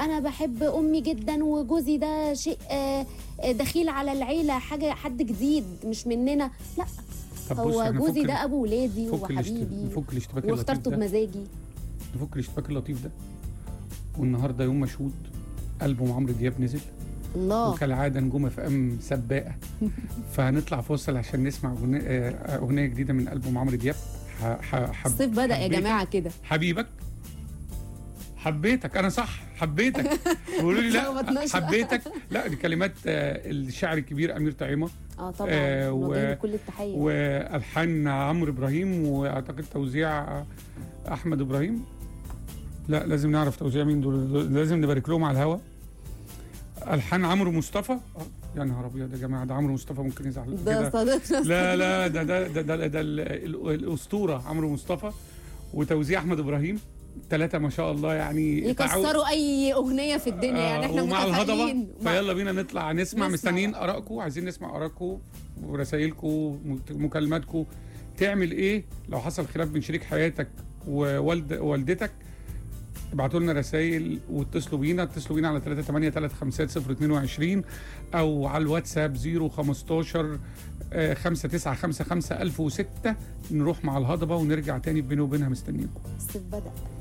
انا بحب امي جدا وجوزي ده شيء آه، آه، دخيل على العيله حاجه حد جديد مش مننا لا طب بص هو احنا جوزي نفك- ده ابو ولادي نفك الاشت- وحبيبي نفك الاشتباك اللطيف واخترته ده بمزاجي نفك الاشتباك اللطيف ده والنهارده يوم مشهود ألبوم عمرو دياب نزل الله وكالعاده نجوم اف ام سباقه فهنطلع فاصل عشان نسمع أغنية- آه، اغنيه جديده من ألبوم عمرو دياب ح- ح- حب الصيف بدا يا حبيتك. جماعه كده حبيبك حبيتك انا صح حبيتك بيقولوا لي لا اتلخبطناش. حبيتك لا دي كلمات آه، الشاعر الكبير امير طعيمه اه طبعا آه، و- نوجه له كل التحيه والحان عمرو ابراهيم واعتقد توزيع احمد ابراهيم لا لازم نعرف توزيع مين دول دول لازم نبارك لهم على الهوا الحان عمرو مصطفى آه، يا نهار ابيض يا جماعه ده عمرو مصطفى ممكن يزعل ده كده. صديقنا لا لا ده ده ده, ده, ده ال- ال- الاسطوره عمرو مصطفى وتوزيع احمد ابراهيم ثلاثه ما شاء الله يعني تعاون- يكسروا اي اغنيه في الدنيا يعني احنا ومع الهضبه متفائلين مع- فيلا بينا نطلع نسمع نسمع مستنيين بقى. ارائكم عايزين نسمع ارائكم ورسائلكم مكالماتكم تعمل ايه لو حصل خلاف بين شريك حياتك ووالد والدتك ابعتوا لنا رسائل واتصلوا بينا اتصلوا بينا على 38 350 او على الواتساب 015 5955 1006 نروح مع الهضبه ونرجع تاني بيني وبينها مستنيكم الصيف بدا